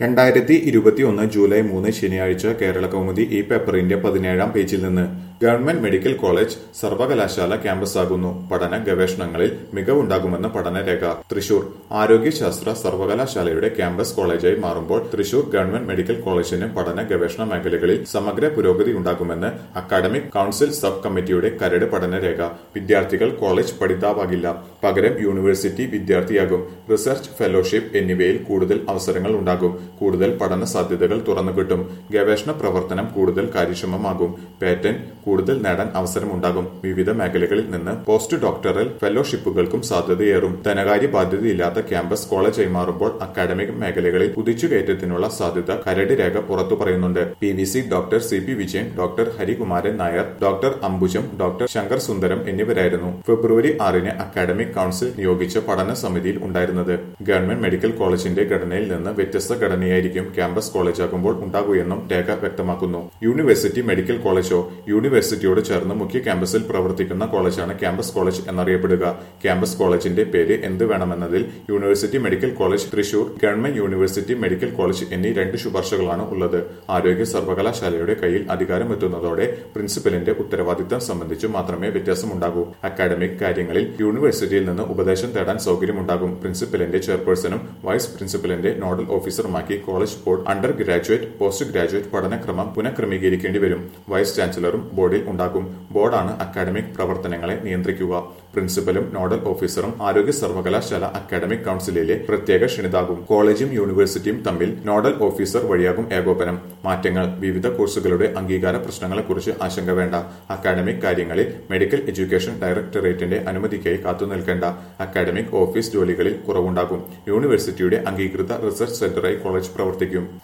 രണ്ടായിരത്തി ഇരുപത്തിയൊന്ന് ജൂലൈ മൂന്ന് ശനിയാഴ്ച കേരള കൗമുദി ഈ പേപ്പറിന്റെ പതിനേഴാം പേജിൽ നിന്ന് ഗവൺമെന്റ് മെഡിക്കൽ കോളേജ് സർവകലാശാല ക്യാമ്പസാകുന്നു പഠന ഗവേഷണങ്ങളിൽ മികവുണ്ടാകുമെന്ന് പഠനരേഖ തൃശൂർ ആരോഗ്യശാസ്ത്ര സർവകലാശാലയുടെ ക്യാമ്പസ് കോളേജായി മാറുമ്പോൾ തൃശൂർ ഗവൺമെന്റ് മെഡിക്കൽ കോളേജിന് പഠന ഗവേഷണ മേഖലകളിൽ സമഗ്ര പുരോഗതി ഉണ്ടാകുമെന്ന് അക്കാഡമിക് കൌൺസിൽ സബ് കമ്മിറ്റിയുടെ കരട് പഠനരേഖ വിദ്യാർത്ഥികൾ കോളേജ് പഠിതാവാകില്ല പകരം യൂണിവേഴ്സിറ്റി വിദ്യാർത്ഥിയാകും റിസർച്ച് ഫെലോഷിപ്പ് എന്നിവയിൽ കൂടുതൽ അവസരങ്ങൾ ഉണ്ടാകും കൂടുതൽ പഠന സാധ്യതകൾ തുറന്നുകിട്ടും ഗവേഷണ പ്രവർത്തനം കൂടുതൽ കാര്യക്ഷമമാകും പാറ്റന്റ് കൂടുതൽ നേടാൻ അവസരമുണ്ടാകും വിവിധ മേഖലകളിൽ നിന്ന് പോസ്റ്റ് ഡോക്ടറൽ ഫെലോഷിപ്പുകൾക്കും സാധ്യതയേറും ധനകാര്യ ബാധ്യതയില്ലാത്ത ക്യാമ്പസ് കോളേജായി മാറുമ്പോൾ അക്കാഡമിക് മേഖലകളിൽ കുതിച്ചുകയറ്റത്തിനുള്ള സാധ്യത കരട് രേഖ പുറത്തു പറയുന്നുണ്ട് P V C doctor C P Vijayan doctor Harikumaran Nair doctor Ambujam doctor Shankar Sundaram എന്നിവരായിരുന്നു ഫെബ്രുവരി ആറിന് അക്കാഡമിക് കൌൺസിൽ നിയോഗിച്ച പഠന സമിതിയിൽ ഉണ്ടായിരുന്നത് ഗവൺമെന്റ് മെഡിക്കൽ കോളേജിന്റെ ഘടനയിൽ നിന്ന് വ്യത്യസ്ത ഘടനയായിരിക്കും ക്യാമ്പസ് കോളേജാകുമ്പോൾ ഉണ്ടാകുമെന്നും രേഖ വ്യക്തമാക്കുന്നു യൂണിവേഴ്സിറ്റി മെഡിക്കൽ കോളേജോ യൂണിവേഴ്സിറ്റിയോട് ചേർന്ന് മുഖ്യ ക്യാമ്പസിൽ പ്രവർത്തിക്കുന്ന കോളേജാണ് ക്യാമ്പസ് കോളേജ് എന്നറിയപ്പെടുക ക്യാമ്പസ് കോളേജിന്റെ പേര് എന്ത് വേണമെന്നതിൽ university medical college Thrissur government university medical college എന്നീ രണ്ട് ശുപാർശകളാണ് ഉള്ളത് ആരോഗ്യ സർവകലാശാലയുടെ കയ്യിൽ അധികാരമെത്തുന്നതോടെ പ്രിൻസിപ്പലിന്റെ ഉത്തരവാദിത്തം സംബന്ധിച്ച് മാത്രമേ വ്യത്യാസമുണ്ടാകൂ അക്കാഡമിക് കാര്യങ്ങളിൽ യൂണിവേഴ്സിറ്റിയിൽ നിന്ന് ഉപദേശം തേടാൻ സൗകര്യമുണ്ടാകും പ്രിൻസിപ്പലിന്റെ ചെയർപേഴ്സണും വൈസ് പ്രിൻസിപ്പലിന്റെ നോഡൽ ഓഫീസറുമാക്കി college board under graduate post graduate പഠനക്രമം പുനഃക്രമീകരിക്കേണ്ടി വരും വൈസ് ചാൻസലറും ബോർഡിൽ ഉണ്ടാകും ബോർഡാണ് അക്കാഡമിക് പ്രവർത്തനങ്ങളെ നിയന്ത്രിക്കുക പ്രിൻസിപ്പലും നോഡൽ ഓഫീസറും ആരോഗ്യ സർവകലാശാല അക്കാഡമിക് കൌൺസിലിലെ പ്രത്യേക ക്ഷണിതാകും കോളേജും യൂണിവേഴ്സിറ്റിയും തമ്മിൽ നോഡൽ ഓഫീസർ വഴിയാകും ഏകോപനം മാറ്റങ്ങൾ വിവിധ കോഴ്സുകളുടെ അംഗീകാര പ്രശ്നങ്ങളെക്കുറിച്ച് ആശങ്ക വേണ്ട അക്കാഡമിക് കാര്യങ്ങളിൽ മെഡിക്കൽ എഡ്യൂക്കേഷൻ ഡയറക്ടറേറ്റിന്റെ അനുമതിക്കായി കാത്തുനിൽക്കേണ്ട അക്കാഡമിക് ഓഫീസ് ജോലികളിൽ കുറവുണ്ടാകും യൂണിവേഴ്സിറ്റിയുടെ അംഗീകൃത റിസർച്ച് സെന്ററായി കോളേജ് പ്രവർത്തിക്കും